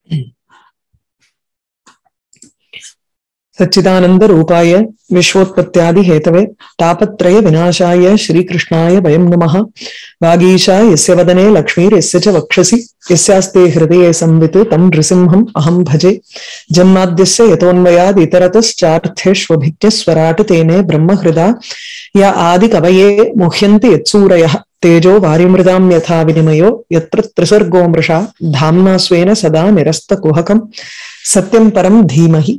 सच्चिदानंद रूपाय विश्वोत्पत्त्यादि Hathaway तापत्रय विनाशाय श्रीकृष्णाय वयं नमः वागीशा यस्य वदने लक्ष्मीर्यस्य च वक्षसि यस्यास्ते हृदये संवित् तं नृसिंहम् अहं भजे जन्माद्यस्य यतोऽन्वयाद् इतरतश्चार्थेष्वभिज्ञस्वराट् तेने ब्रह्महृदा य आदिकवये मुह्यन्ति यत्सूरयः तेजो वारिमृदां यथा विनिमयो यत्र त्रिसर्गो मृषा धाम्ना स्वेन सदा निरस्तकुहकम् सत्यं परं धीमहि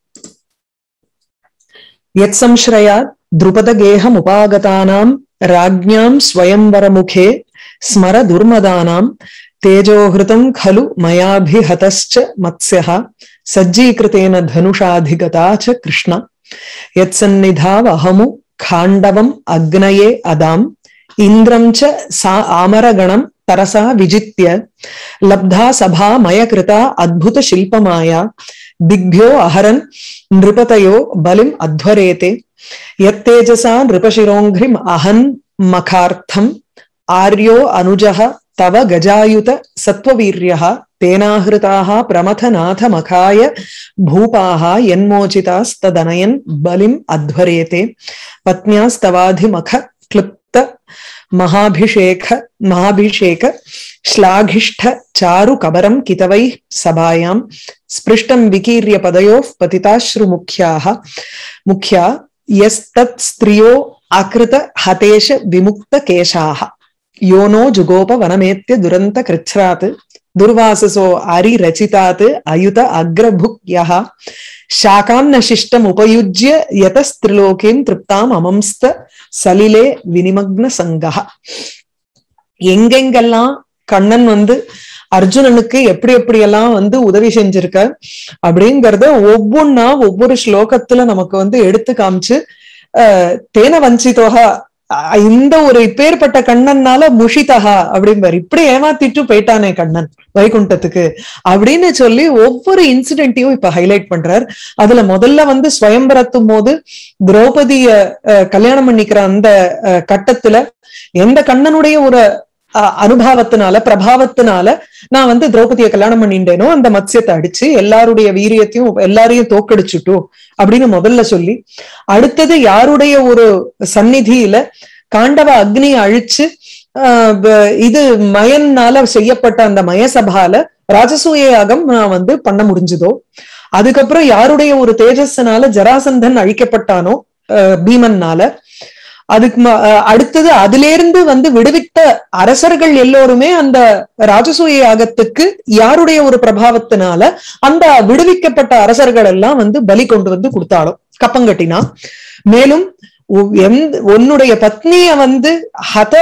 यत्संश्रयात् द्रुपदगेहमुपागतानां राज्ञां स्वयंवरमुखे स्मर दुर्मदानां तेजोहृतं खलु मयाभिहतश्च मत्स्यः सज्जीकृतेन धनुषाधिगता च कृष्ण यत्सन्निधावहमु खाण्डवम् अग्नये अदाम् इन्द्रं च सा आमरगणं तरसा विजित्य लब्धा सभा मयकृता अद्भुतशिल्पमाया दिग्भ्यो अहरन् नृपतयो बलिम् अध्वरेते यत्तेजसा नृपशिरोङ्घ्रिम् अहन् मखार्थम् आर्यो अनुजः तव गजायुत सत्त्ववीर्यः तेनाहृताः प्रमथनाथमखाय भूपाः यन्मोचितास्तदनयन् बलिम् अध्वरेते पत्न्यास्तवाधिमख क्लुप्त महाभिषेक महाभिषेक श्लाघिष्ठ चारु कबरं कितवैः सभायां स्पृष्टं विकीर्य पदयोः पतिताश्रुमुख्याः मुख्या यस्तत् स्त्रियो अकृत हतेश विमुक्तकेशाः यो नो जुगोप वनमेत्य दुरन्त कृच्छ्रात् दुर्वाससो अरिरचितात् अयुत अग्रभुक्यः शाकां न शिष्टमुपयुज्य यतस्त्रिलोकीं तृप्ताम् अमंस्त சலிலே வினிமக்ன சங்கா எங்கெங்கெல்லாம் கண்ணன் வந்து அர்ஜுனனுக்கு எப்படி எப்படியெல்லாம் வந்து உதவி செஞ்சிருக்க அப்படிங்கறத ஒவ்வொன்னா ஒவ்வொரு ஸ்லோகத்துல நமக்கு வந்து எடுத்து காமிச்சு அஹ் தேன வஞ்சிதோகா இந்த ஒரு இப்பேற்பட்ட கண்ணன்னால முஷிதகா அப்படிம்பாரு இப்படி ஏமாத்திட்டு போயிட்டானே கண்ணன் வைகுண்டத்துக்கு அப்படின்னு சொல்லி ஒவ்வொரு இன்சிடென்ட்டையும் இப்ப ஹைலைட் பண்றார் அதுல முதல்ல வந்து ஸ்வயம்பரத்தும் போது திரௌபதிய கல்யாணம் பண்ணிக்கிற அந்த கட்டத்துல எந்த கண்ணனுடைய ஒரு அனுபவத்தினால பிரபாவத்தினால நான் வந்து திரௌபதிய கல்யாணம் பண்ணிட்டேனோ அந்த மத்சியத்தை அடிச்சு எல்லாருடைய வீரியத்தையும் எல்லாரையும் தோக்கடிச்சுட்டோம் அப்படின்னு முதல்ல சொல்லி அடுத்தது யாருடைய ஒரு சந்நிதியில காண்டவ அக்னியை அழிச்சு இது மயன்னால செய்யப்பட்ட அந்த மயசபால ராஜசூய யாகம் நான் வந்து பண்ண முடிஞ்சதோ அதுக்கப்புறம் யாருடைய ஒரு தேஜஸ்னால ஜராசந்தன் அழிக்கப்பட்டானோ பீமன்னால அதுக்கு அடுத்தது அதுல இருந்து வந்து விடுவித்த அரசர்கள் எல்லோருமே அந்த ராஜசூய யாகத்துக்கு யாருடைய ஒரு பிரபாவத்தினால அந்த விடுவிக்கப்பட்ட அரசர்கள் எல்லாம் வந்து பலி கொண்டு வந்து கொடுத்தாலும் கப்பங்கட்டினா மேலும் உன்னுடைய பத்னிய வந்து ஹத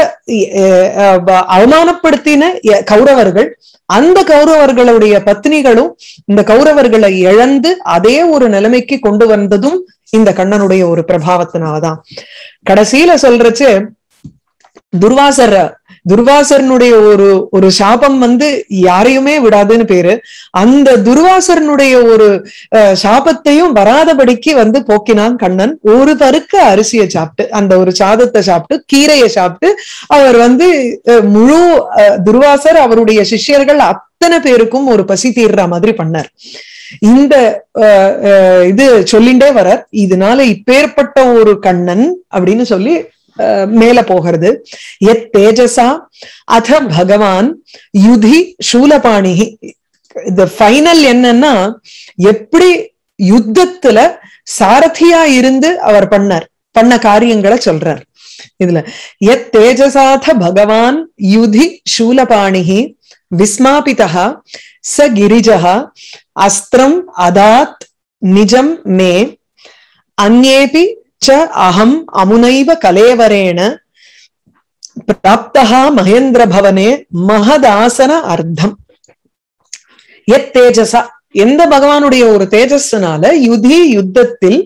அவமானப்படுத்தின கௌரவர்கள் அந்த கௌரவர்களுடைய பத்னிகளும் இந்த கௌரவர்களை இழந்து அதே ஒரு நிலைமைக்கு கொண்டு வந்ததும் இந்த கண்ணனுடைய ஒரு பிரபாவத்தினாலதான் கடைசியில சொல்றச்சு துர்வாசர் துர்வாசரனுடைய ஒரு ஒரு சாபம் வந்து யாரையுமே விடாதுன்னு பேரு அந்த துர்வாசரனுடைய ஒரு சாபத்தையும் வராதபடிக்கு வந்து போக்கினான் கண்ணன் ஒரு பருக்க அரிசியை சாப்பிட்டு அந்த ஒரு சாதத்தை சாப்பிட்டு கீரையை சாப்பிட்டு அவர் வந்து முழு துர்வாசர் அவருடைய சிஷ்யர்கள் அத்தனை பேருக்கும் ஒரு பசி தீர்ற மாதிரி பண்ணார் இந்த இது சொல்லிண்டே வர இதனால இப்பேற்பட்ட ஒரு கண்ணன் அப்படின்னு சொல்லி மேல போகிறது எத் தேஜசா அத பகவான் யுதி சூலபாணி இந்த ஃபைனல் என்னன்னா எப்படி யுத்தத்துல சாரதியா இருந்து அவர் பண்ணார் பண்ண காரியங்களை சொல்றார் இதுல எத் தேஜசாத பகவான் யுதி சூலபாணி விஸ்மாபிதா ச கிரிஜா அஸ்திரம் அதாத் நிஜம் மே அந்நேபி च अहम् अमुनैव कलेवरेण प्राप्तः महेन्द्रभवने महदासன அர்த்தம் எத் தேஜசா எந்த பகவானுடைய ஒரு தேஜஸ்னால யுதி யுத்தத்தில்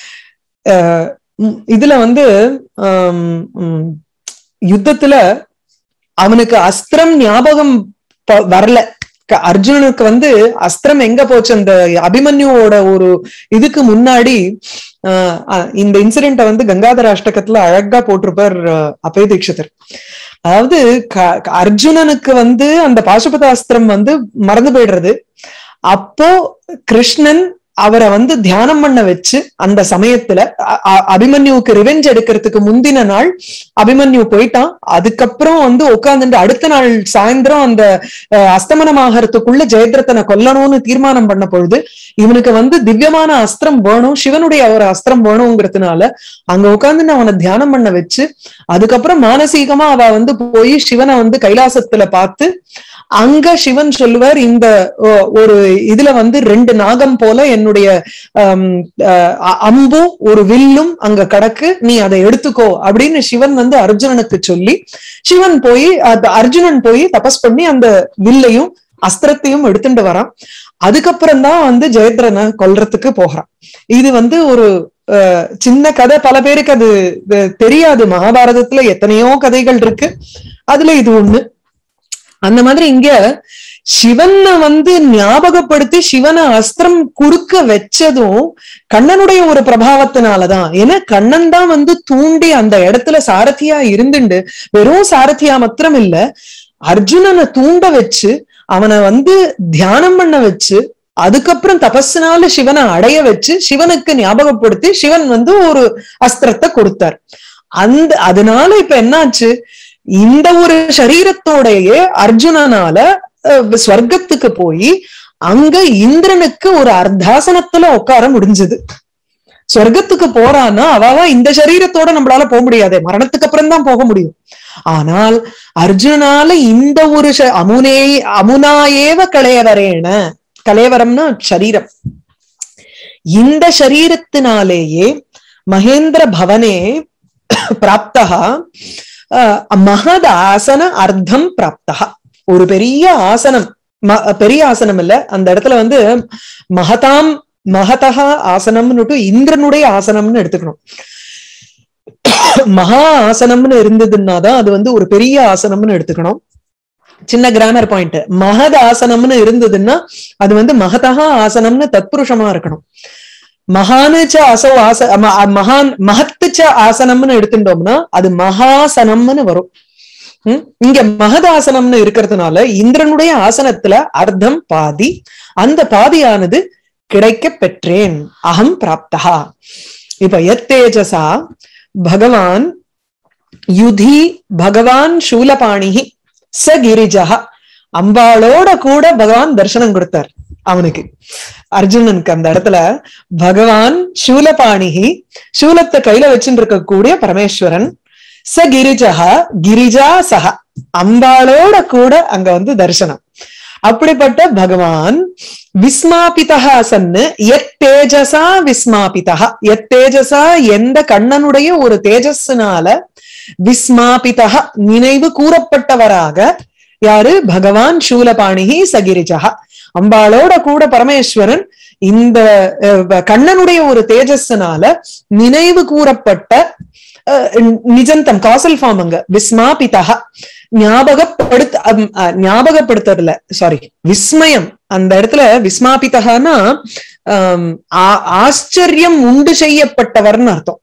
இதுல வந்து யுத்தத்துல அவனுக்கு அஸ்திரம் ஞாபகம் வரல அர்ஜுனனுக்கு வந்து அஸ்திரம் எங்க போச்சு அந்த அபிமன்யுவோட ஒரு இதுக்கு முன்னாடி இந்த இன்சிடென்ட வந்து கங்காதர அஷ்டகத்துல அழகா போட்டிருப்பார் அபய தீட்சிதர் அதாவது அர்ஜுனனுக்கு வந்து அந்த பாசுபதாஸ்திரம் வந்து மறந்து போயிடுறது அப்போ கிருஷ்ணன் அவரை வந்து தியானம் பண்ண வச்சு அந்த சமயத்துல அ- அ- அபிமன்யுவுக்கு ரிவெஞ்ச் எடுக்கிறதுக்கு முந்தின நாள் அபிமன்யு போயிட்டான் அதுக்கப்புறம் வந்து உட்கார்ந்துட்டு அடுத்த நாள் சாயந்தரம் அந்த அஹ், அஸ்தமனமாகறதுக்குள்ள ஜெயத்ரத்தனை கொல்லணும்னு தீர்மானம் பண்ண பொழுது இவனுக்கு வந்து திவ்யமான அஸ்திரம் வேணும் சிவனுடைய ஒரு அஸ்திரம் வேணுங்கிறதுனால அங்க உட்கார்ந்து அவனை தியானம் பண்ண வச்சு அதுக்கப்புறம் மானசீகமா அவ வந்து போய் சிவனை வந்து கைலாசத்துல பார்த்து அங்க சிவன் சொல்லுவார் இந்த ஓ, ஒரு இதுல வந்து ரெண்டு நாகம் போல என்னுடைய ஆம், அஹ், அ- அம்பும் ஒரு வில்லும் அங்க கிடக்கு நீ அதை எடுத்துக்கோ அப்படின்னு சிவன் வந்து அர்ஜுனனுக்கு சொல்லி சிவன் போய் அது அர்ஜுனன் போய் தபஸ் பண்ணி அந்த வில்லையும் அஸ்திரத்தையும் எடுத்துட்டு வரான் அதுக்கப்புறம் தான் வந்து ஜெயத்ரனை கொல்றதுக்கு போகிறான் இது வந்து ஒரு அஹ், சின்ன கதை பல பேருக்கு அது இது தெரியாது மகாபாரதத்துல எத்தனையோ கதைகள் இருக்கு அதுல இது ஒண்ணு அந்த மாதிரி இங்க சிவனை வந்து ஞாபகப்படுத்தி சிவனை அஸ்திரம் குறுக்க வச்சதும் கண்ணனுடைய ஒரு பிரபாவத்தினாலதான் ஏன்னா கண்ணன் தான் வந்து தூண்டி அந்த இடத்துல சாரதியா இருந்துண்டு வெறும் சாரதியா மாத்திரம் இல்ல அர்ஜுனனை தூண்ட வச்சு அவனை வந்து தியானம் பண்ண வச்சு அதுக்கப்புறம் தபஸ்னால சிவனை அடைய வச்சு சிவனுக்கு ஞாபகப்படுத்தி சிவன் வந்து ஒரு அஸ்திரத்தை கொடுத்தார் அந்த அதனால இப்ப என்னாச்சு இந்த ஒரு சரீரத்தோடையே அர்ஜுனனால அஹ், ஸ்வர்க்கத்துக்கு போய் அங்க இந்திரனுக்கு ஒரு அர்த்தாசனத்துல உட்கார முடிஞ்சது சொர்க்கத்துக்கு போறான்னா அவாவா இந்த சரீரத்தோட நம்மளால போக முடியாதே மரணத்துக்கு அப்புறம் தான் போக முடியும் ஆனால் அர்ஜுனால இந்த ஒரு ச- அமுனே அமுனாயேவ களையவரேன கலையவரம்னா சரீரம் இந்த சரீரத்தினாலேயே மகேந்திர பவனே பிராப்தா அஹ், மகத் ஆசன அர்த்தம் பிராப்தா ஒரு பெரிய ஆசனம் ம- பெரிய ஆசனம் இல்ல அந்த இடத்துல வந்து மகதாம் மகதா ஆசனம்னுட்டு இந்திரனுடைய ஆசனம்னு எடுத்துக்கணும் மகா ஆசனம்னு இருந்ததுன்னா தான் அது வந்து ஒரு பெரிய ஆசனம்னு எடுத்துக்கணும் சின்ன கிராமர் பாயிண்ட் மகத் ஆசனம்னு இருந்ததுன்னா அது வந்து மகதா ஆசனம்னு தத்புருஷமா இருக்கணும் மகானுச்ச அசோ ஆச ம- மகான் மகத்துச்ச ஆசனம்னு எடுத்துட்டோம்னா அது மகாசனம்னு வரும் ம்? இங்க மகதாசனம்னு இருக்கிறதுனால இந்திரனுடைய ஆசனத்துல அர்த்தம் பாதி அந்த பாதியானது கிடைக்க பெற்றேன் அகம் பிராப்தா இப்ப எத் தேஜசா பகவான் யுதி பகவான் சூலபாணிகி ச கிரிஜா அம்பாளோட கூட பகவான் தரிசனம் கொடுத்தார் அவனுக்கு அர்ஜுனனுக்கு அந்த இடத்துல பகவான் சூலபாணிகி சூலத்தை கையில வச்சுட்டு இருக்கக்கூடிய பரமேஸ்வரன் ச கிரிஜா கிரிஜா சஹ அம்பாளோட கூட அங்க வந்து தரிசனம் அப்படிப்பட்ட பகவான் விஸ்மாபிதா சன்னு எத் தேஜசா விஸ்மாபிதா எத் தேஜசா எந்த கண்ணனுடைய ஒரு தேஜஸ்னால விஸ்மாபிதா நினைவு கூறப்பட்டவராக யாரு பகவான் சூலபாணிகி சகிரிஜா அம்பாளோட கூட பரமேஸ்வரன் இந்த அஹ், கண்ணனுடைய ஒரு தேஜஸ்னால நினைவு கூறப்பட்ட அஹ், நிஜந்தம் காசல் ஃபார்ம் அங்க விஸ்மாபிதா ஞாபகப்படுத்த அம், அஹ், ஞாபகப்படுத்துறதுல சாரி விஸ்மயம் அந்த இடத்துல விஸ்மாபிதகான்னா ஆம், ஆ- ஆச்சரியம் உண்டு செய்யப்பட்டவர்னு அர்த்தம்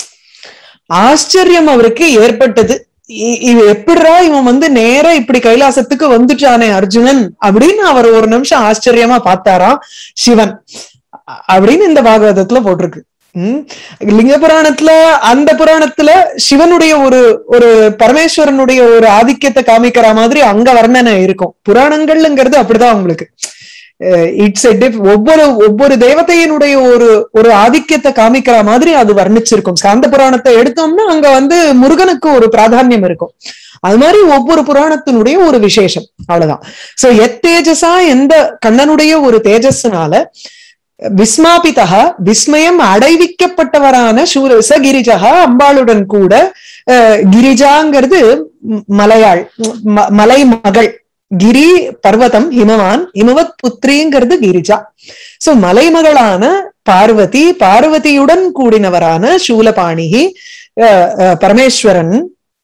ஆச்சரியம் அவருக்கு ஏற்பட்டது இ- இது எப்படிடா இவன் வந்து நேரா இப்படி கைலாசத்துக்கு வந்துட்டானே அர்ஜுனன் அப்படின்னு அவர் ஒரு நிமிஷம் ஆச்சரியமா பார்த்தாராம் சிவன் அ- அப்படின்னு இந்த பாகவதத்துல போட்டிருக்கு உம் லிங்க புராணத்துல அந்த புராணத்துல சிவனுடைய ஒரு ஒரு பரமேஸ்வரனுடைய ஒரு ஆதிக்கத்தை காமிக்கிற மாதிரி அங்க வர்ணனை இருக்கும் புராணங்கள்ங்கிறது அப்படிதான் உங்களுக்கு இட்ஸ் ஒவ்வொரு ஒவ்வொரு தேவதையினுடைய ஒரு ஒரு ஆதிக்கத்தை காமிக்கிற மாதிரி அது வர்ணிச்சிருக்கும் ஸ்காந்த புராணத்தை எடுத்தோம்னா அங்க வந்து முருகனுக்கு ஒரு பிராதானியம் இருக்கும் அது மாதிரி ஒவ்வொரு புராணத்தினுடைய ஒரு விசேஷம் அவ்வளவுதான் சோ எத் தேஜஸா எந்த கண்ணனுடைய ஒரு தேஜஸ்னால விஸ்மாபிதா விஸ்மயம் அடைவிக்கப்பட்டவரான சூர ச கிரிஜா அம்பாளுடன் கூட அஹ், கிரிஜாங்கிறது ம், மலையாள் ம- மலை மகள் கிரி பர்வதம் ஹிமவான் ஹிமவத் புத்ரிங்கிறது கிரிஜா சோ மலைமகளான பார்வதி பார்வதியுடன் கூடினவரான சூலபாணிகி அஹ், அஹ், பரமேஸ்வரன்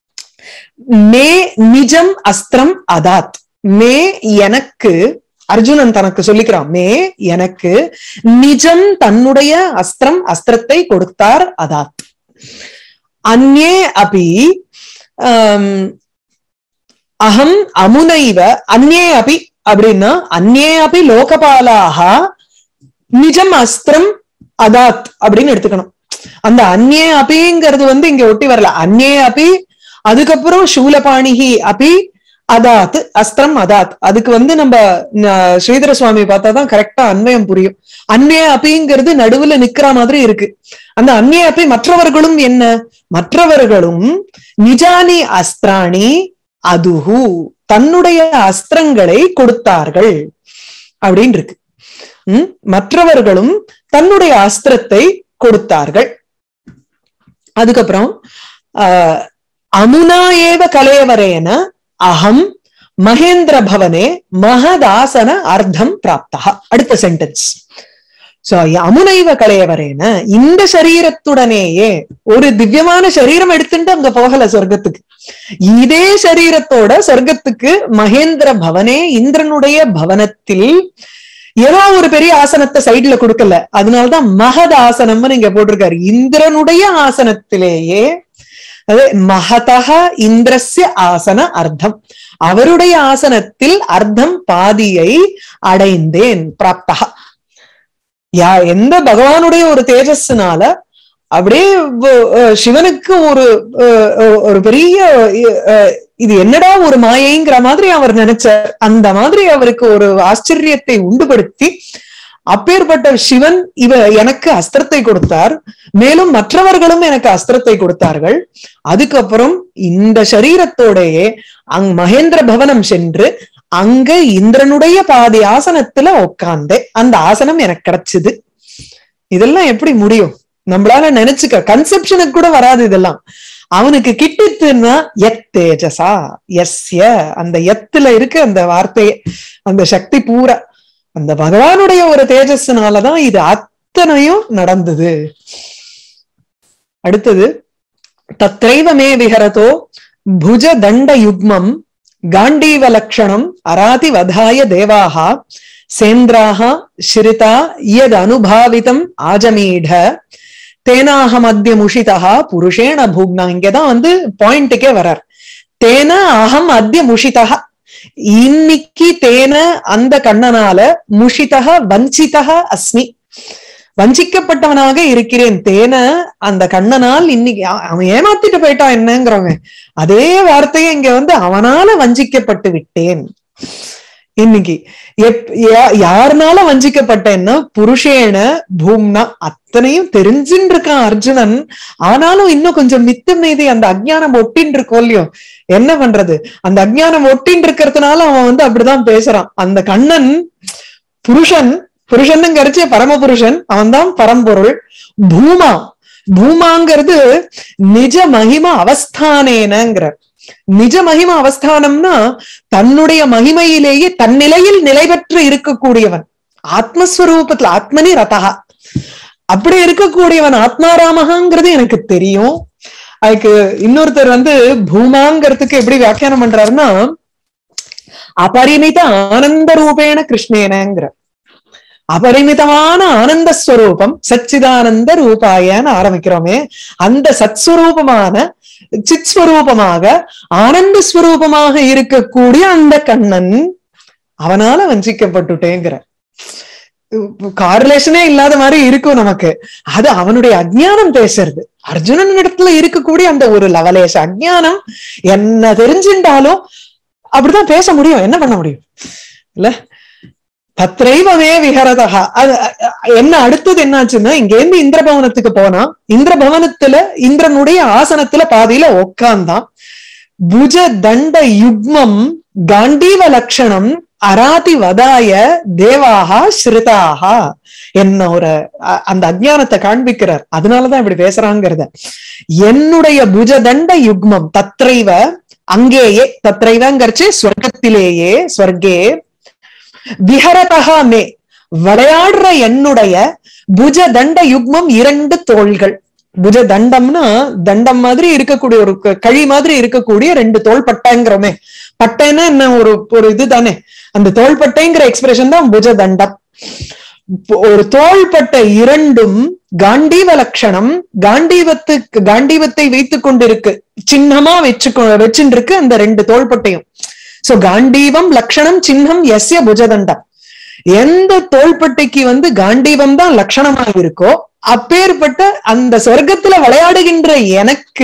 மே நிஜம் அஸ்திரம் அதாத் மே எனக்கு அர்ஜுனன் தனக்கு சொல்லிக்கிறான் மே எனக்கு நிஜம் தன்னுடைய அஸ்திரம் அஸ்திரத்தை கொடுத்தார் அதாத் அந்நே அபி ஆம், அகம் அமுனைவ அந்நே அபி அப்படின்னா அந்நே அபி லோகபாலாக நிஜம் அஸ்திரம் அதாத் அப்படின்னு எடுத்துக்கணும் அந்த அந்நே அபிங்கிறது வந்து இங்க ஒட்டி வரல அந்நே அபி அதுக்கப்புறம் சூலபாணிகி அபி அதாத் அஸ்திரம் அதாத் அதுக்கு வந்து நம்ம ந- ஸ்ரீதர சுவாமி பார்த்தாதான் கரெக்டா அன்வயம் புரியும் அந்நே அபிங்கிறது நடுவுல நிக்கிற மாதிரி இருக்கு அந்த அந்நே அப்பி மற்றவர்களும் என்ன மற்றவர்களும் நிஜானி அஸ்திராணி அதுஹு தன்னுடைய அஸ்திரங்களை கொடுத்தார்கள் அப்படின்னு இருக்கு உம் மற்றவர்களும் தன்னுடைய அஸ்திரத்தை கொடுத்தார்கள் அதுக்கப்புறம் ஆஹ் அமுனா ஏவ கலையவரேன அகம் மகேந்திர பவனே மகதாசன அர்த்தம் பிராப்தா அடுத்த சென்டென்ஸ் சோ அமுனைவ கலையவரேன இந்த சரீரத்துடனேயே ஒரு திவ்யமான சரீரம் எடுத்துட்டு அங்க போகல சொர்க்கத்துக்கு இதே சரீரத்தோட சொர்க்கத்துக்கு மகேந்திர பவனே இந்திரனுடைய பவனத்தில் ஏதோ ஒரு பெரிய ஆசனத்தை சைடுல கொடுக்கல அதனாலதான் மகத ஆசனம்னு இங்க போட்டிருக்காரு இந்திரனுடைய ஆசனத்திலேயே அது மகதக இந்திரஸ்ய ஆசன அர்த்தம் அவருடைய ஆசனத்தில் அர்த்தம் பாதியை அடைந்தேன் பிராப்தகா யா எந்த பகவானுடைய ஒரு தேஜஸ்னால அப்படியே வ- அஹ் சிவனுக்கு ஒரு அஹ், அஹ், ஒரு பெரிய அஹ், இது என்னடா ஒரு மாயைங்கிற மாதிரி அவர் நினைச்சார் அந்த மாதிரி அவருக்கு ஒரு ஆச்சரியத்தை உண்டுபடுத்தி அப்பேற்பட்ட சிவன் இவ எனக்கு அஸ்திரத்தை கொடுத்தார் மேலும் மற்றவர்களும் எனக்கு அஸ்திரத்தை கொடுத்தார்கள் அதுக்கப்புறம் இந்த சரீரத்தோடையே அங் மகேந்திர பவனம் சென்று அங்க இந்திரனுடைய பாதி ஆசனத்துல உட்கார்ந்தேன் அந்த ஆசனம் எனக்கு கிடைச்சது இதெல்லாம் எப்படி முடியும் நம்மளால நினைச்சுக்க கன்செப்ஷனுக்கு கூட வராது இதெல்லாம் அவனுக்கு கிட்டித்துன்னா எத் தேஜசா எஸ்ய அந்த எத்துல இருக்கு அந்த வார்த்தையே அந்த சக்தி பூரா அந்த பகவானுடைய ஒரு தேஜஸ்னாலதான் இது அத்தனையும் நடந்தது அடுத்தது தத்ரைவ மே விஹரதோ புஜ தண்ட யுக்மம் காண்டீவ லக்ஷணம் அராதி வதாய தேவாக சேந்திராக ஸ்ரிதா யத் அனுபாவிதம் ஆஜமீட தேனாக மத்திய முஷிதா புருஷேண பூக்னா இங்கதான் வந்து பாயிண்ட்டுக்கே வரார் தேன அகம் அத்திய முஷிதா இன்னைக்கு தேன அந்த கண்ணனால முஷிதக வஞ்சிதக அஸ்மி வஞ்சிக்கப்பட்டவனாக இருக்கிறேன் தேன அந்த கண்ணனால் இன்னைக்கு அ- அவன் ஏமாத்திட்டு போயிட்டான் என்னங்கிறவங்க அதே வார்த்தையை இங்க வந்து அவனால வஞ்சிக்கப்பட்டு விட்டேன் இன்னைக்கு எப் யா- யாருனால வஞ்சிக்கப்பட்டேன்னா புருஷேன பூம்னா அத்தனையும் தெரிஞ்சுன்னு இருக்கான் அர்ஜுனன் ஆனாலும் இன்னும் கொஞ்சம் மித்த மீதி அந்த அஜ்ஞானம் ஒட்டின்னு இருக்கோம் இல்லையோ என்ன பண்றது அந்த அஜ்ஞானம் ஒட்டின்னு இருக்கிறதுனால அவன் வந்து அப்படிதான் பேசுறான் அந்த கண்ணன் புருஷன் புருஷன் கரிச்ச பரமபுருஷன் அவன்தான் பரம்பொருள் பூமா பூமாங்கிறது நிஜ மகிம அவஸ்தானேனங்கிற நிஜ மகிம அவஸ்தானம்னா தன்னுடைய மகிமையிலேயே தன்னிலையில் நிலை பெற்று இருக்கக்கூடியவன் ஆத்மஸ்வரூபத்துல ஆத்மனி ரதா அப்படி இருக்கக்கூடியவன் ஆத்மாராமகாங்கிறது எனக்கு தெரியும் அதுக்கு இன்னொருத்தர் வந்து பூமாங்கிறதுக்கு எப்படி வியாக்கியானம் பண்றாருன்னா அபரிமித ஆனந்த ரூபேண கிருஷ்ணேனங்கிற அபரிமிதமான ஆனந்த ஸ்வரூபம் சச்சிதானந்த ரூபாயன்னு ஆரம்பிக்கிறோமே அந்த சத்ஸ்வரூபமான சித் ஸ்வரூபமாக ஆனந்த ஸ்வரூபமாக இருக்கக்கூடிய அந்த கண்ணன் அவனால வஞ்சிக்கப்பட்டுட்டேங்கிற காரிலேஷனே இல்லாத மாதிரி இருக்கும் நமக்கு அது அவனுடைய அஜ்ஞானம் பேசுறது அர்ஜுனன் இடத்துல இருக்கக்கூடிய அந்த ஒரு லவலேஷ அஜ்ஞானம் என்ன தெரிஞ்சுட்டாலும் அப்படிதான் பேச முடியும் என்ன பண்ண முடியும் இல்ல தத்ரைவமே விஹரதா அது அ- என்ன அடுத்தது என்னாச்சுன்னா இங்க இருந்து இந்திரபவனத்துக்கு போனா இந்திரபவனத்துல இந்திரனுடைய ஆசனத்துல பாதியில உட்கார்ந்தான் புஜ தண்ட யுக்மம் காண்டீவ லட்சணம் அராதி வதாய தேவாகா ஸ்ருதாகா என்ன ஒரு அ- அந்த அஜ்ஞானத்தை காண்பிக்கிறார் அதனாலதான் இப்படி பேசுறாங்கிறத என்னுடைய புஜதண்ட யுக்மம் தத்ரைவ அங்கேயே தத்ரைவங்கரிச்சு ஸ்வர்க்கத்திலேயே ஸ்வர்கே விஹரதகா மே விளையாடுற என்னுடைய புஜ தண்ட யுக்மம் இரண்டு தோள்கள் புஜ தண்டம்னா தண்டம் மாதிரி இருக்கக்கூடிய ஒரு க- கழி மாதிரி இருக்கக்கூடிய ரெண்டு தோள் பட்டைங்கிறோமே பட்டைன்னா என்ன ஒரு ஒரு இதுதானே அந்த தோள்பட்டைங்கிற எக்ஸ்பிரஷன் தான் புஜ தண்டம் ஒரு தோள்பட்டை இரண்டும் காண்டீவ லட்சணம் காண்டீவத்துக்கு காண்டீவத்தை வைத்துக் கொண்டிருக்கு சின்னமா வச்சு வச்சுட்டு இருக்கு அந்த ரெண்டு தோள்பட்டையும் சோ காண்டீவம் லட்சணம் சின்னம் எஸ்ய புஜதண்டம் எந்த தோள்பட்டைக்கு வந்து காண்டீவம் தான் லட்சணமா இருக்கோ அப்பேற்பட்ட அந்த சொர்க்கத்துல விளையாடுகின்ற எனக்கு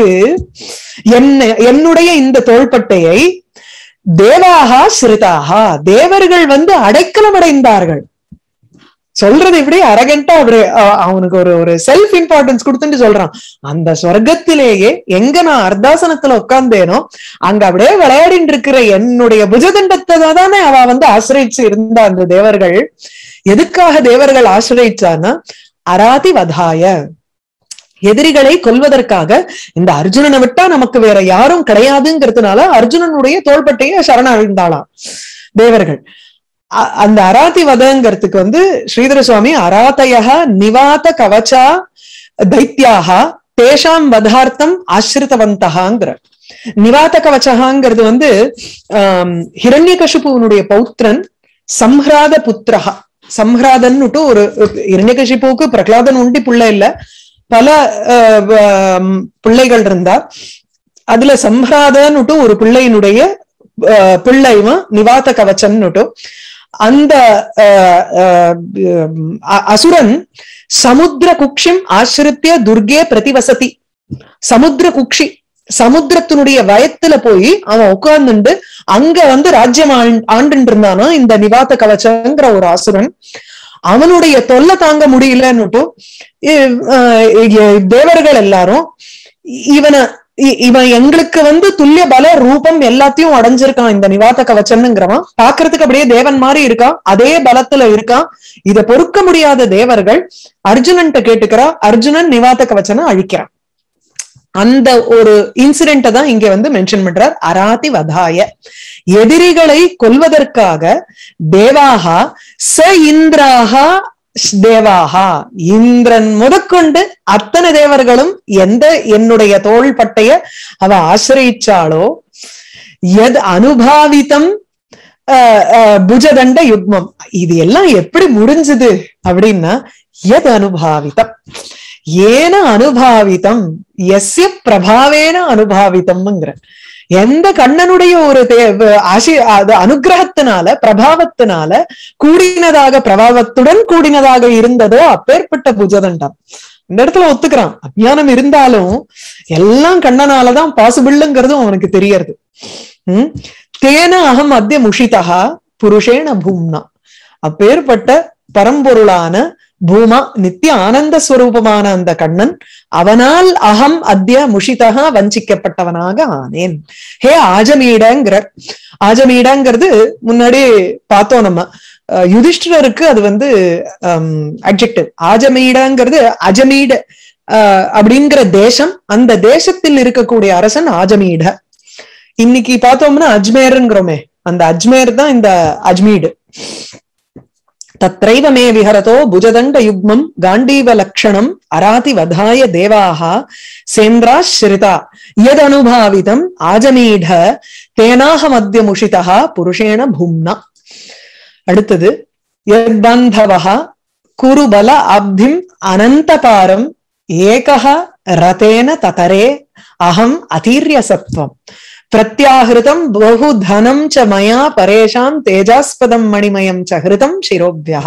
என்ன என்னுடைய இந்த தோள்பட்டையை தேவாகா ஸ்ருதாகா தேவர்கள் வந்து அடைக்கலம் அடைந்தார்கள் சொல்றது இப்படி அரகண்டா அப்படி அ- அவனுக்கு ஒரு ஒரு செல்ஃப் இம்பார்ட்டன்ஸ் கொடுத்துட்டு சொல்றான் அந்த சொர்க்கத்திலேயே எங்க நான் அர்த்தாசனத்துல உட்கார்ந்தேனோ அங்க அப்படியே விளையாடிட்டு இருக்கிற என்னுடைய புஜதண்டத்தை தானே அவ வந்து ஆசிரியச்சு இருந்தா அந்த தேவர்கள் எதுக்காக தேவர்கள் ஆசிரியச்சான்னா அராதி வதாய எதிரிகளை கொல்வதற்காக இந்த அர்ஜுனனை விட்டா நமக்கு வேற யாரும் கிடையாதுங்கிறதுனால அர்ஜுனனுடைய தோள்பட்டையை சரணடைந்தாளாம் தேவர்கள் அ- அந்த அராதி வதங்கிறதுக்கு வந்து ஸ்ரீதர சுவாமி அராதய நிவாத கவச்சா தைத்யாக தேஷாம் வதார்த்தம் ஆசிரித்தவந்தகாங்கிற நிவாத கவச்சகாங்கிறது வந்து ஆம், ஹிரண்யகசிபுவனுடைய பௌத்திரன் சம்ஹ்ராத புத்திரஹா சம்ஹ்ராதன்னுட்டு ஒரு இரண்யகசிபுவுக்கு பிரகலாதன் உண்டி பிள்ளை இல்ல பல அஹ், ஆம், பிள்ளைகள் இருந்தா அதுல சம்ஹ்ராதன்னுட்டு ஒரு பிள்ளையினுடைய அஹ், பிள்ளைவன் நிவாத கவச்சன்னுட்டு அந்த அஹ், அஹ், அ- அசுரன் சமுத்திர குக்ஷிம் ஆசிரித்திய துர்கே பிரதிவசதி சமுத்திர குக்ஷி சமுத்திரத்தினுடைய வயத்துல போய் அவன் உட்கார்ந்துண்டு அங்க வந்து ராஜ்யம் ஆண்- ஆண்டுட்டு இருந்தானா இந்த நிவாத கவச்சங்கிற ஒரு அசுரன் அவனுடைய தொல்லை தாங்க முடியலன்னுட்டு இ- அஹ் இ- தேவர்கள் எல்லாரும் இவனை இ- இவன் எங்களுக்கு வந்து துல்லிய பல ரூபம் எல்லாத்தையும் அடைஞ்சிருக்கான் இந்த நிவாத கவச்சன்னுங்கிறவன் பாக்குறதுக்கு அப்படியே தேவன் மாதிரி இருக்கான் அதே பலத்துல இருக்கான் இத பொறுக்க முடியாத தேவர்கள் அர்ஜுனன்ட்ட கேட்டுக்கிறா அர்ஜுனன் நிவாத கவச்சனை அழிக்கிறான் அந்த ஒரு இன்சிடென்ட தான் இங்க வந்து மென்ஷன் பண்றார் அராதி வதாய எதிரிகளை கொல்வதற்காக தேவாகா ச இந்திராகா தேவாகா இந்திரன் முதற்கொண்டு அத்தனை தேவர்களும் எந்த என்னுடைய தோள்பட்டைய அவ ஆசிரியிச்சாளோ எத் அனுபாவிதம் அஹ், அஹ், புஜதண்ட யுக்மம் இது எல்லாம் எப்படி முடிஞ்சது அப்படின்னா எத் அனுபாவிதம் ஏன அனுபாவிதம் எஸ்ய பிரபாவேன அனுபாவிதம்ங்கிற எந்த கண்ணனுடைய ஒரு தே- ஆசி அது அனுகிரகத்தினால பிரபாவத்தினால கூடினதாக பிரபாவத்துடன் கூடினதாக இருந்ததோ அப்பேற்பட்ட புஜதண்டம் இந்த இடத்துல ஒத்துக்கிறான் அஜ்ஞானம் இருந்தாலும் எல்லாம் கண்ணனாலதான் பாசிபிள்ங்கிறது அவனுக்கு தெரியறது உம் தேன அகம் அத்திய முஷிதா புருஷேன பூம்னா அப்பேற்பட்ட பரம்பொருளான பூமா நித்திய ஆனந்த ஸ்வரூபமான அந்த கண்ணன் அவனால் அகம் அத்திய முஷிதா வஞ்சிக்கப்பட்டவனாக ஆனேன் ஹே ஆஜமீடங்கிற ஆஜமீடங்கிறது முன்னாடி பார்த்தோம் நம்ம அஹ் யுதிஷ்டிரருக்கு அது வந்து அட்ஜெக்டிவ் ஆஜமீடங்கிறது அஜமீட அஹ் அப்படிங்கிற தேசம் அந்த தேசத்தில் இருக்கக்கூடிய அரசன் ஆஜமீட இன்னைக்கு பார்த்தோம்னா அஜ்மேருங்கிறோமே அந்த அஜ்மேர் தான் இந்த அஜ்மீடு தத்ரைவ மே விஹரதோ புஜதண்ட யுக்மம் காண்டீவ லக்ஷணம் அராதி வதாய தேவாக சேந்திராஸ்ரிதா யதனுபாவிதம் ஆஜமீட தேனாக மத்தியமுஷிதா புருஷேண பூம்னா அடுத்தது யத்பந்தவः குருபல அப்திம் அனந்தபாரம் ஏகः ரதேன ததரே அகம் அதீர்ய சத்வம் பிரத்யாஹிருதம் பகு தனம் ச மயா பரேஷாம் தேஜாஸ்பதம் மணிமயம் ச ஹிருதம் சிரோபியா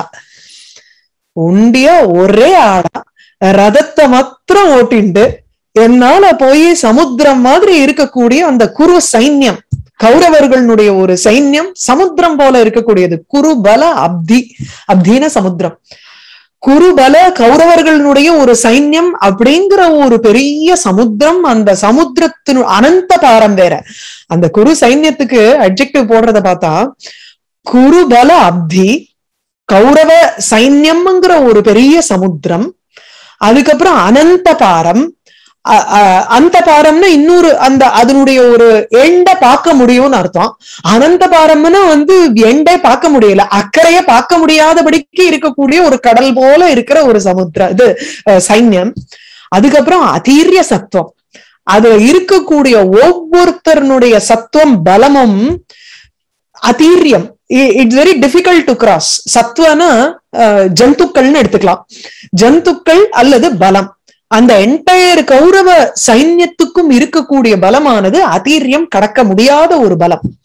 உண்டிய ஒரே ஆடா ரதத்தை மாத்திரம் ஓட்டிண்டு என்னால போய் சமுத்திரம் மாதிரி இருக்கக்கூடிய அந்த குரு சைன்யம் கௌரவர்களுடைய ஒரு சைன்யம் சமுத்திரம் போல இருக்கக்கூடியது குருபல அப்தி அப்தீன சமுத்திரம் குருபல கௌரவர்களுடைய ஒரு சைன்யம் அப்படிங்கிற ஒரு பெரிய சமுத்திரம் அந்த சமுத்திரத்தினு அனந்த பாரம் வேற அந்த குரு சைன்யத்துக்கு அட்ஜெக்டிவ் போடுறத பார்த்தா குருபல அப்தி கௌரவ சைன்யம்ங்கிற ஒரு பெரிய சமுத்திரம் அதுக்கப்புறம் அனந்த பாரம் அ- அ- அந்த பாரம்னா இன்னொரு அந்த அதனுடைய ஒரு எண்ட பார்க்க முடியும்னு அர்த்தம் அனந்த பாரம்னா வந்து எண்டே பார்க்க முடியல அக்கறைய பார்க்க முடியாதபடிக்கு இருக்கக்கூடிய ஒரு கடல் போல இருக்கிற ஒரு சமுத்திர இது அஹ், சைன்யம் அதுக்கப்புறம் அதீரிய சத்துவம் அதுல இருக்கக்கூடிய ஒவ்வொருத்தருடைய சத்துவம் பலமும் அதீரியம் it's very difficult to cross சத்துவனா அஹ், ஜந்துக்கள்னு எடுத்துக்கலாம் ஜந்துக்கள் அல்லது பலம் அந்த என்டையர் கௌரவ சைன்யத்துக்கும் இருக்கக்கூடிய பலமானது அதீரியம் கடக்க முடியாத ஒரு பலம்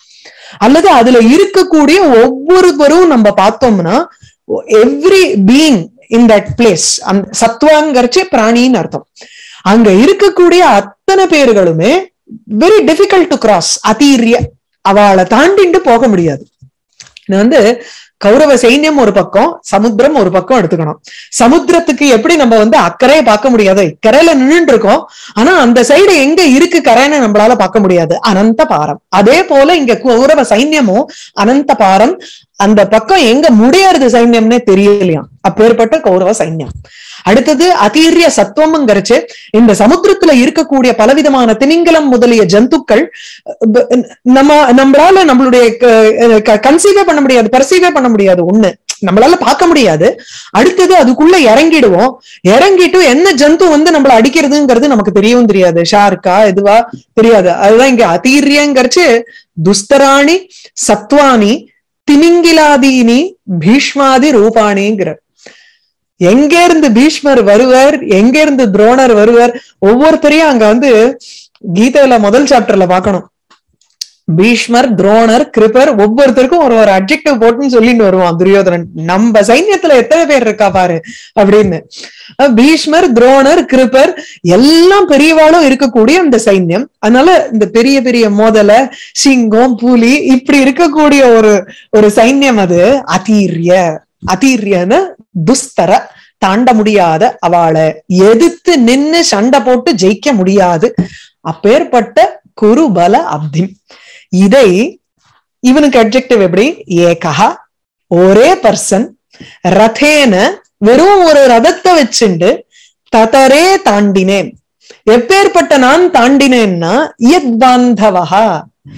அல்லது அதுல இருக்கக்கூடிய ஒவ்வொருவரும் நம்ம பார்த்தோம்னா every being in that place அந்த சத்வாங்கரிச்சு பிராணின்னு அர்த்தம் அங்க இருக்கக்கூடிய அத்தனை பேர்களுமே வெரி டிஃபிகல்ட் டு கிராஸ் அதீரிய அவளை தாண்டிண்டு போக முடியாது இது வந்து கௌரவ சைன்யம் ஒரு பக்கம் சமுத்திரம் ஒரு பக்கம் எடுத்துக்கணும் சமுத்திரத்துக்கு எப்படி நம்ம வந்து அக்கறையை பார்க்க முடியாது கரையில நின்றுட்டு இருக்கோம் ஆனா அந்த சைடு எங்க இருக்கு கரைன்னு நம்மளால பார்க்க முடியாது அனந்த பாரம் அதே போல இங்க கௌரவ சைன்யமும் அனந்த பாரம் அந்த பக்கம் எங்க முடியறது சைன்யம்னே தெரியலையாம் அப்பேற்பட்ட கௌரவ சைன்யம் அடுத்தது அதீரிய சத்துவம்ங்கிறச்சு இந்த சமுத்திரத்துல இருக்கக்கூடிய பலவிதமான திமிங்கலம் முதலிய ஜந்துக்கள் ப- நம்ம நம்மளால நம்மளுடைய கன்சீவே பண்ண முடியாது பர்சீவே பண்ண முடியாது ஒண்ணு நம்மளால பார்க்க முடியாது அடுத்தது அதுக்குள்ள இறங்கிடுவோம் இறங்கிட்டு என்ன ஜந்து வந்து நம்மள அடிக்கிறதுங்கிறது நமக்கு தெரியவும் தெரியாது ஷார்க்கா எதுவா தெரியாது அதுதான் இங்க அதீரியங்கிறச்சு துஸ்தராணி சத்வானி திமிங்கிலாதீனி பீஷ்மாதி ரூபாணிங்கிற எங்க இருந்து பீஷ்மர் வருவர் எங்க இருந்து துரோணர் வருவர் ஒவ்வொருத்தரையும் அங்க வந்து கீதையில முதல் சாப்டர்ல பார்க்கணும் பீஷ்மர் துரோணர் கிருபர் ஒவ்வொருத்தருக்கும் ஒரு ஒரு அப்ஜெக்டிவ் போட்டுன்னு சொல்லிட்டு வருவான் துரியோதனன் நம்ம சைன்யத்துல எத்தனை பேர் இருக்கா பாரு அப்படின்னு அஹ் பீஷ்மர் துரோணர் கிருபர் எல்லாம் பெரியவாளும் இருக்கக்கூடிய அந்த சைன்யம் அதனால இந்த பெரிய பெரிய மோதல சிங்கம் புலி இப்படி இருக்கக்கூடிய ஒரு ஒரு சைன்யம் அது அதீரிய அதீரியன துஸ்தர தாண்ட முடியாத அவளை எதிர்த்து நின்னு சண்டை போட்டு ஜெயிக்க முடியாது அப்பேற்பட்ட குருபல அப்திம் இதை இவனுக்கு அப்ஜெக்டிவ் எப்படி ஏகா ஒரே பர்சன் ரதேன வெறும் ஒரு ரதத்தை வச்சுண்டு ததரே தாண்டினேன் எப்பேற்பட்ட நான் தாண்டினேன்னா யத் பாந்தவஹா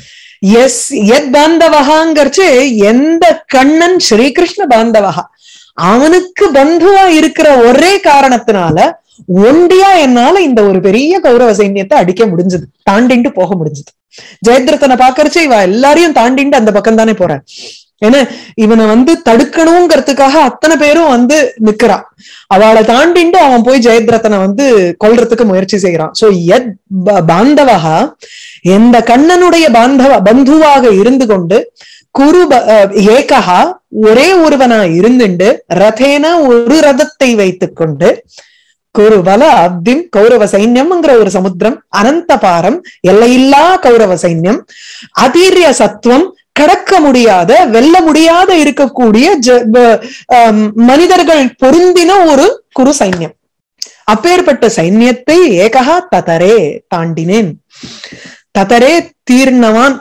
எஸ் யத் பாந்தவஹாங்கிறச்சு எந்த கண்ணன் ஸ்ரீகிருஷ்ண பாந்தவஹா அவனுக்கு பந்துவா இருக்கிற ஒரே காரணத்தினால ஒண்டியா என்னால இந்த ஒரு பெரிய கௌரவ சைன்யத்தை அடிக்க முடிஞ்சது தாண்டிண்டு போக முடிஞ்சது ஜெயத்ரத்தனை பாக்கறச்சு இவ எல்லாரையும் தாண்டிண்டு அந்த பக்கம் தானே போறேன் ஏன்னா இவனை வந்து தடுக்கணுங்கிறதுக்காக அத்தனை பேரும் வந்து நிக்கிறான் அவளை தாண்டிண்டு அவன் போய் ஜெயத்ரத்தனை வந்து கொல்றதுக்கு முயற்சி செய்யறான் சோ எத் ப- பாந்தவகா எந்த கண்ணனுடைய பாந்தவ பந்துவாக இருந்து கொண்டு குரு ப- அஹ் ஏகஹா ஒரே ஒருவனா இருந்துண்டு ரதேன ஒரு ரதத்தை வைத்துக் கொண்டு குருபல அப்திம் கௌரவ சைன்யம்ங்கிற ஒரு சமுத்திரம் அனந்த பாரம் எல்லையில்லா கௌரவ சைன்யம் அதீரிய சத்துவம் கடக்க முடியாத வெல்ல முடியாத இருக்கக்கூடிய ஜ- ப- ஆம், மனிதர்கள் பொருந்தின ஒரு குரு சைன்யம் அப்பேற்பட்ட சைன்யத்தை ஏகா ததரே தாண்டினேன் ததரே தீர்ணவான்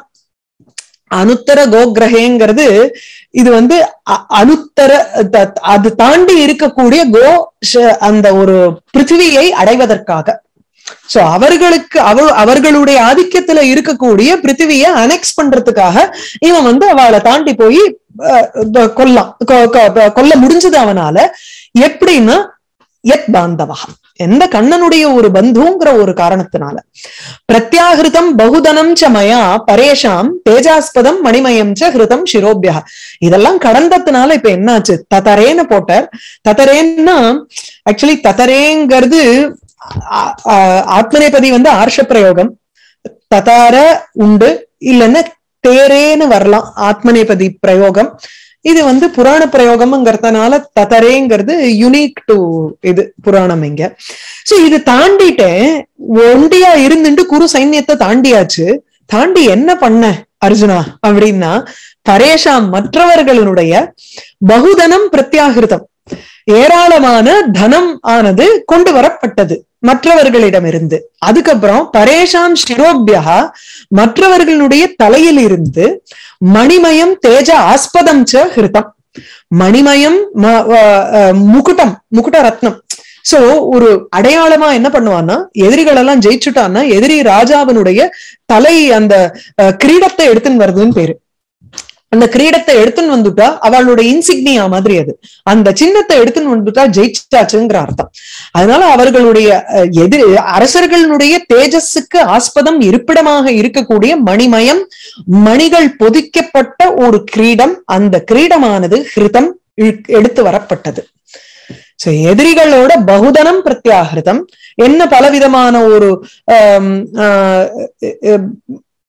அனுத்தர கோகிரகேங்கிறது இது வந்து அ- அனுத்தர த- அது தாண்டி இருக்கக்கூடிய கோ ஷ- அந்த ஒரு பிருத்திவியை அடைவதற்காக சோ அவர்களுக்கு அவ அவர்களுடைய ஆதிக்கத்துல இருக்கக்கூடிய பிருத்திவியை அனெக்ஸ் பண்றதுக்காக இவன் வந்து அவளை தாண்டி போய் அஹ், ப- கொல்லாம் கொ- கொ- ப- கொல்ல முடிஞ்சது அவனால எப்படின்னா எத் பாந்தவா எந்த கண்ணனுடைய ஒரு பந்துங்கிற ஒரு காரணத்தினால பிரத்யாகிருதம் பகுதனம் ச மயா பரேஷாம் தேஜாஸ்பதம் மணிமயம் ச ஹிருதம் சிரோபியா இதெல்லாம் கடந்ததுனால இப்ப என்னாச்சு ததரேன்னு போட்டார் ததரேன்னா ஆக்சுவலி ததரேங்கிறது ஆ- ஆ- ஆத்மநேபதி வந்து ஆர்ஷ பிரயோகம் ததார உண்டு இல்லைன்னா தேரேன்னு வரலாம் ஆத்மநேபதி பிரயோகம் இது வந்து புராண பிரயோகம்ங்கிறதுனால ததரேங்கிறது யுனிக் டு இது புராணம் இங்க சோ இது தாண்டிட்டேன் ஒண்டியா இருந்துட்டு குரு சைன்யத்தை தாண்டியாச்சு தாண்டி என்ன பண்ண அர்ஜுனா அப்படின்னா பரேஷாம் மற்றவர்களுடைய பகுதனம் பிரத்யாகிருதம் ஏராளமான தனம் ஆனது கொண்டு வரப்பட்டது மற்றவர்களிடமிருந்து அதுக்கப்புறம் பரேஷாம் சிரோபியா மற்றவர்களுடைய தலையில் இருந்து மணிமயம் தேஜ ஆஸ்பதம் ச ஹிருதம் மணிமயம் ம- வ- அஹ் முகுட்டம் முகுட்ட ரத்னம் சோ ஒரு அடையாளமா என்ன பண்ணுவான்னா எதிரிகள் எல்லாம் ஜெயிச்சுட்டான்னா எதிரி ராஜாவினுடைய தலை அந்த அஹ், கிரீடத்தை எடுத்துன்னு வருதுன்னு பேரு அந்த கிரீடத்தை எடுத்துன்னு வந்துட்டா அவளுடைய இன்சிக்னியா மாதிரி அது அந்த சின்னத்தை எடுத்துன்னு வந்துட்டா ஜெயிச்சாச்சுங்கிற அர்த்தம் அதனால அவர்களுடைய அஹ், எதிர் அரசர்களுடைய தேஜஸுக்கு ஆஸ்பதம் இருப்பிடமாக இருக்கக்கூடிய மணிமயம் மணிகள் பொதிக்கப்பட்ட ஒரு கிரீடம் அந்த கிரீடமானது ஹிருதம் இழு- எடுத்து வரப்பட்டது சோ எதிரிகளோட பகுதனம் பிரத்யாகிருதம் என்ன பலவிதமான ஒரு ஆம், ஆஹ், அஹ்,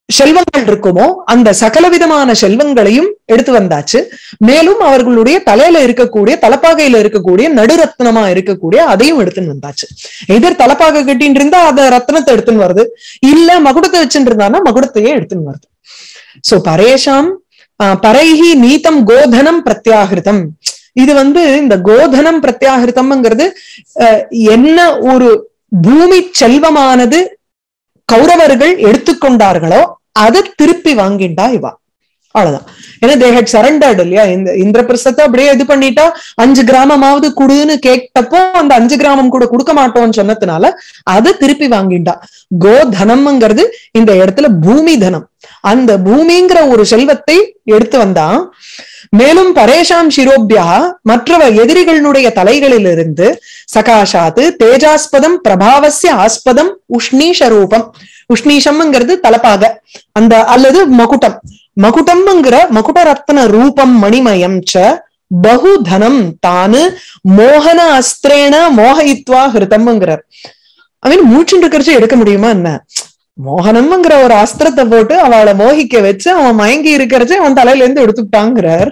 செல்வங்கள் இருக்குமோ அந்த சகலவிதமான செல்வங்களையும் எடுத்து வந்தாச்சு மேலும் அவர்களுடைய தலையில இருக்கக்கூடிய தலப்பாகையில இருக்கக்கூடிய நடுரத்னமா இருக்கக்கூடிய அதையும் எடுத்துன்னு வந்தாச்சு எதிர் தலப்பாக கட்டின்னு இருந்தா அத ரத்னத்தை எடுத்துன்னு வருது இல்ல மகுடத்தை வச்சுட்டு இருந்தானா மகுடத்தையே எடுத்துன்னு வருது சோ பரேஷாம் ஆஹ், பரைஹி நீதம் கோதனம் பிரத்யாகிருதம் இது வந்து இந்த கோதனம் பிரத்யாகிருதம்ங்கிறது அஹ், என்ன ஒரு பூமி செல்வமானது கௌரவர்கள் எடுத்துக்கொண்டார்களோ அதை திருப்பி வாங்கிண்டா இவா அவ்வளவுதான் ஏன்னா தே ஹெட் சரண்டர்டு இல்லையா இந்த இந்திரபிரசத்தை அப்படியே இது பண்ணிட்டா அஞ்சு கிராமமாவது குடுன்னு கேட்டப்போ அந்த அஞ்சு கிராமம் கூட கொடுக்க மாட்டோம்னு சொன்னதுனால அதை திருப்பி வாங்கிண்டா கோதனம்ங்கிறது இந்த இடத்துல பூமி தனம் அந்த பூமிங்கிற ஒரு செல்வத்தை எடுத்து வந்தான் மேலும் பரேஷாம் சிரோபியா மற்றவ எதிரிகளுடைய தலைகளிலிருந்து சகாஷாத்து தேஜாஸ்பதம் பிரபாவசிய ஆஸ்பதம் உஷ்ணீஷ ரூபம் உஷ்ணீஷம்ங்கிறது தலப்பாக அந்த அல்லது மகுடம் மகுடம்ங்கிற மகுட ரத்ன ரூபம் மணிமயம் ச பகு தனம் தானு மோகன அஸ்திரேன மோகயித்வா ஹிருதம்ங்கிறார் அவன் மூச்சுட்டு இருக்கிறச்சு எடுக்க முடியுமா என்ன மோகனம்ங்கிற ஒரு அஸ்திரத்தை போட்டு அவளை மோகிக்க வச்சு அவன் மயங்கி இருக்கிறச்சு அவன் தலையில இருந்து எடுத்துட்டாங்கிறார்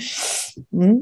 உம்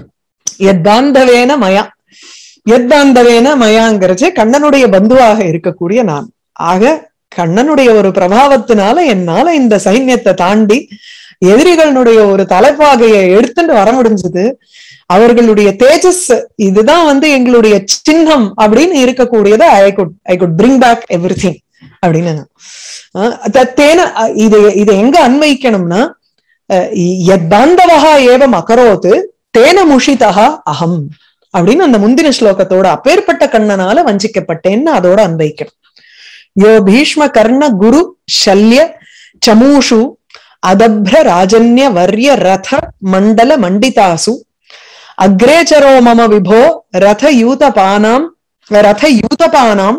எத்தாந்தவேன மயா எத்தாந்தவேன மயாங்கிறச்சு கண்ணனுடைய பந்துவாக இருக்கக்கூடிய நான் ஆக கண்ணனுடைய ஒரு பிரபாவத்தினால என்னால இந்த சைன்யத்தை தாண்டி எதிரிகளுடைய ஒரு தலைப்பாகையை எடுத்துட்டு வர முடிஞ்சது அவர்களுடைய தேஜஸ் இதுதான் வந்து எங்களுடைய சின்னம் அப்படின்னு இருக்கக்கூடியதை I could I could bring back everything அப்படின்னு அஹ் த- தேன அஹ் இது இது எங்க அன்வைக்கணும்னா அஹ் எத்தாந்தவகா ஏவம் அகரோத்து தேன முஷிதா அகம் அப்படின்னு அந்த முந்தின ஸ்லோகத்தோட அப்பேற்பட்ட கண்ணனால வஞ்சிக்கப்பட்டேன்னு அதோட அன்வைக்கணும் யோ பீஷ்ம கர்ண குரு சல்ய சமூஷு அதப்ர ராஜன்ய வர்ய ரத மண்டல மண்டிதாசு அக்ரேச்சரோ மம விபோ ரத யூதபானாம் ரத யூதபானாம்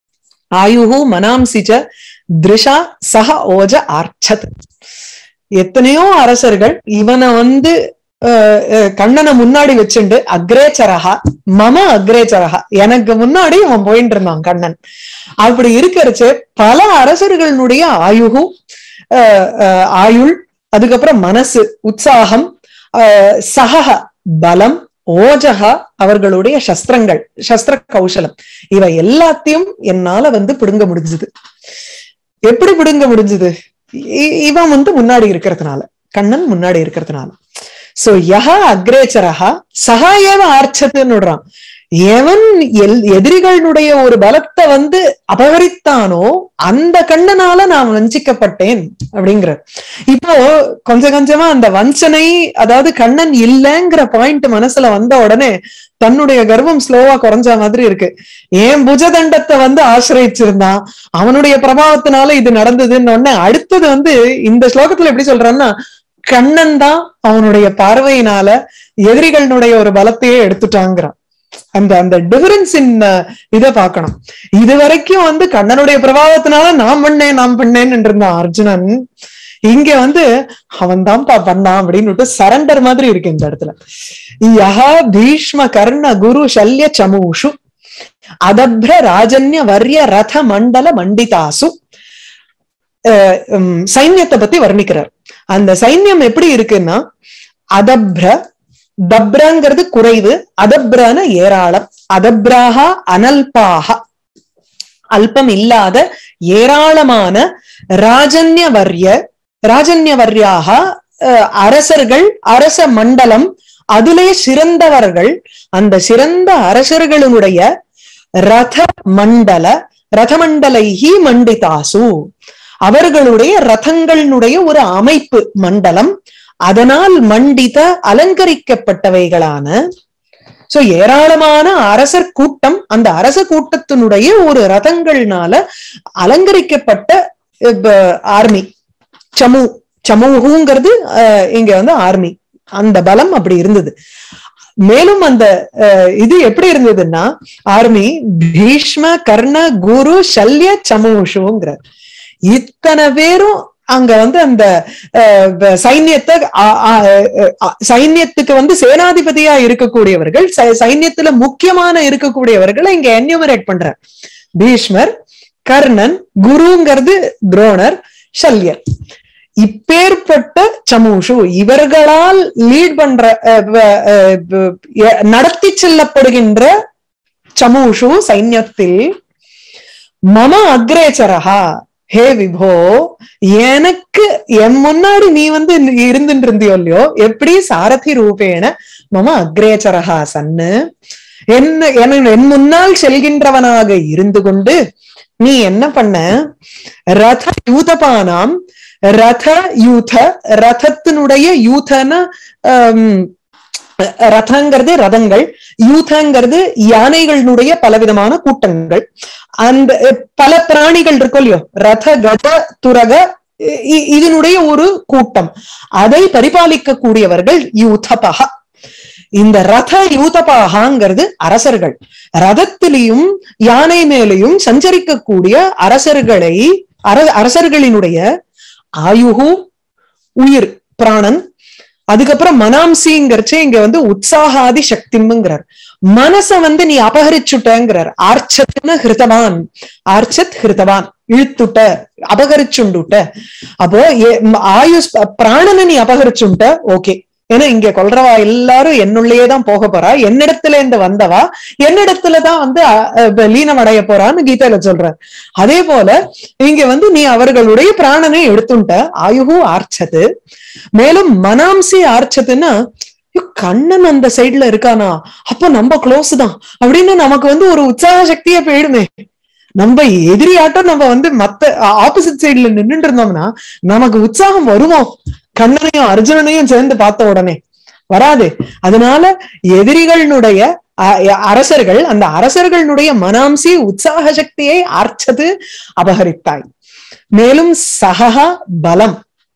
ஆயுஹு மனாம்சி ச திருஷா சக ஓஜ ஆர்ச்சத் எத்தனையோ அரசர்கள் இவனை வந்து அஹ், அஹ், கண்ணனை முன்னாடி வச்சுண்டு அக்ரேச்சரகா மம அக்ரேச்சரகா எனக்கு முன்னாடி அவன் போயிட்டு இருந்தான் கண்ணன் அப்படி இருக்கிறச்சு பல அரசர்களுடைய ஆயுகு அஹ், அஹ், ஆயுள் அதுக்கப்புறம் மனசு உற்சாகம் அஹ், சகஹ பலம் ஓஜகா அவர்களுடைய சஸ்திரங்கள் சஸ்திர கௌசலம் இவை எல்லாத்தையும் என்னால வந்து பிடுங்க முடிஞ்சது எப்படி பிடுங்க முடிஞ்சது இ- இவன் வந்து முன்னாடி இருக்கிறதுனால கண்ணன் முன்னாடி இருக்கிறதுனால சோ யஹா அக்ரேச்சரஹா சகா ஏவ ஆர்ச்சத்துன்னு விடுறான் எவன் எல் எதிரிகளுடைய ஒரு பலத்தை வந்து அபகரித்தானோ அந்த கண்ணனால நான் வஞ்சிக்கப்பட்டேன் அப்படிங்கிற இப்போ கொஞ்சம் கொஞ்சமா அந்த வஞ்சனை அதாவது கண்ணன் இல்லைங்கிற பாயிண்ட் மனசுல வந்த உடனே தன்னுடைய கர்வம் ஸ்லோவா குறைஞ்ச மாதிரி இருக்கு ஏன் புஜதண்டத்தை வந்து ஆசிரியச்சிருந்தான் அவனுடைய பிரபாவத்தினால இது நடந்ததுன்னு உடனே அடுத்தது வந்து இந்த ஸ்லோகத்துல எப்படி சொல்றான்னா கண்ணன் தான் அவனுடைய பார்வையினால எதிரிகளுடைய ஒரு பலத்தையே எடுத்துட்டாங்கிறான் அந்த அந்த டிஃபரன்ஸ் இன் இத பார்க்கணும் இது வரைக்கும் வந்து கண்ணனுடைய பிரபாவத்தினால நான் பண்ணேன் நான் பண்ணேன்னு இருந்தான் அர்ஜுனன் இங்க வந்து அவன் தான்ப்பா பண்ணான் அப்படின்னு சரண்டர் மாதிரி இருக்கு இந்த இடத்துல யஹா பீஷ்ம கர்ண குரு சல்ய சமூஷு அதப்ர ராஜன்ய வர்ய ரத மண்டல மண்டிதாசு அஹ் உம் சைன்யத்தை பத்தி வர்ணிக்கிறார் அந்த சைன்யம் எப்படி இருக்குன்னா அதப்ர தப்ரங்கிறது குறைவு அதப்ரன ஏராளம் அதப்ராக அனல்பாக அல்பம் இல்லாத ஏராளமான ராஜன்யவர்ய ராஜன்யவர்யாக அஹ், அரசர்கள் அரச மண்டலம் அதிலே சிறந்தவர்கள் அந்த சிறந்த அரசர்களுடைய ரத மண்டல ரதமண்டலைஹி மண்டிதாசு அவர்களுடைய ரதங்களுடைய ஒரு அமைப்பு மண்டலம் அதனால் மண்டித அலங்கரிக்கப்பட்டவைகளான சோ ஏராளமான அரசர் கூட்டம் அந்த அரச கூட்டத்தினுடைய ஒரு ரதங்கள்னால அலங்கரிக்கப்பட்ட ஆர்மி சமு சமூகங்கிறது அஹ், இங்க வந்து ஆர்மி அந்த பலம் அப்படி இருந்தது மேலும் அந்த அஹ், இது எப்படி இருந்ததுன்னா ஆர்மி பீஷ்ம கர்ண குரு சல்ய சமூஷுங்கிறார் இத்தனை பேரும் அங்க வந்து அந்த அஹ், வ- சைன்யத்தை ஆ- ஆ- அஹ், சைன்யத்துக்கு வந்து சேனாதிபதியா இருக்கக்கூடியவர்கள் சை- சைன்யத்துல முக்கியமான இருக்கக்கூடியவர்களை இங்க என்யூமரேட் பண்றார் பீஷ்மர் கர்ணன் குருங்கிறது துரோணர் சல்யர் இப்பேற்பட்ட சமூஷு இவர்களால் லீட் பண்ற அஹ், வ- அஹ், வ- நடத்தி செல்லப்படுகின்ற சமூஷு சைன்யத்தில் மம அக்ரேச்சரஹா ஹே விபோ எனக்கு என் முன்னாடி நீ வந்து இருந்துட்டு இருந்தியோ இல்லையோ எப்படி சாரதி ரூபேண மம அக்ரேச்சரஹா சன்னு என்ன என- என் முன்னால் செல்கின்றவனாக இருந்து கொண்டு நீ என்ன பண்ண ரத யூதபானாம் ரத யூத ரதத்தினுடைய யூதன ரதங்கிறது ரதங்கள் யூதங்கிறது யானைகளினுடைய பலவிதமான கூட்டங்கள் அந்த அஹ், பல பிராணிகள் இருக்கும் இல்லையோ ரத கத துரக இ- இ- இதனுடைய ஒரு கூட்டம் அதை பரிபாலிக்க கூடியவர்கள் யூதபக இந்த ரத யூதபாகாங்கிறது அரசர்கள் ரதத்திலையும் யானை மேலையும் சஞ்சரிக்கக்கூடிய அரசர்களை அர அரசர்களினுடைய ஆயுகு உயிர் பிராணன் அதுக்கப்புறம் மனாம்சிங்கிறச்சு இங்க வந்து உற்சாகாதி சக்திம்ங்கிறார் மனச வந்து நீ அபகரிச்சுட்டங்கிறார் ஆர்ச்சத்னு ஹிருதவான் ஆர்ச்சத் ஹிருதவான் இழுத்துட்ட அபகரிச்சுண்டுட்ட அப்போ ஏ- ம், ஆயுஷ் பிராணனை நீ அபகரிச்சுட்ட ஓகே ஏன்னா இங்க கொல்றவா எல்லாரும் என்னுள்ளேயே தான் போக போறா என்னிடத்துல இருந்து வந்தவா என்னிடத்துலதான் வந்து அ, அ, லீனம் அடைய போறான்னு கீதையில சொல்றார் அதே போல இங்க வந்து நீ அவர்களுடைய பிராணனை எடுத்துட்ட ஆயுகு ஆர்ச்சது மேலும் மனாம்சி ஆர்ச்சதுன்னா ஐயோ, கண்ணன் அந்த சைடுல இருக்கானா அப்ப நம்ம க்ளோஸ் தான் அப்படின்னு நமக்கு வந்து ஒரு உற்சாக சக்தியே போயிடுமே நம்ம எதிரியாட்டம் நம்ம வந்து மத்த ஆப்போசிட் சைடுல நின்னுட்டு இருந்தோம்னா நமக்கு உற்சாகம் வருமோ கண்ணனையும் அர்ஜுனனையும் சேர்ந்து பார்த்த உடனே வராது அதனால எதிரிகளினுடைய அ- அரசர்கள் அந்த அரசர்களுடைய மனாம்சி உற்சாக சக்தியை ஆர்ச்சது அபகரித்தாய் மேலும் சகா பலம்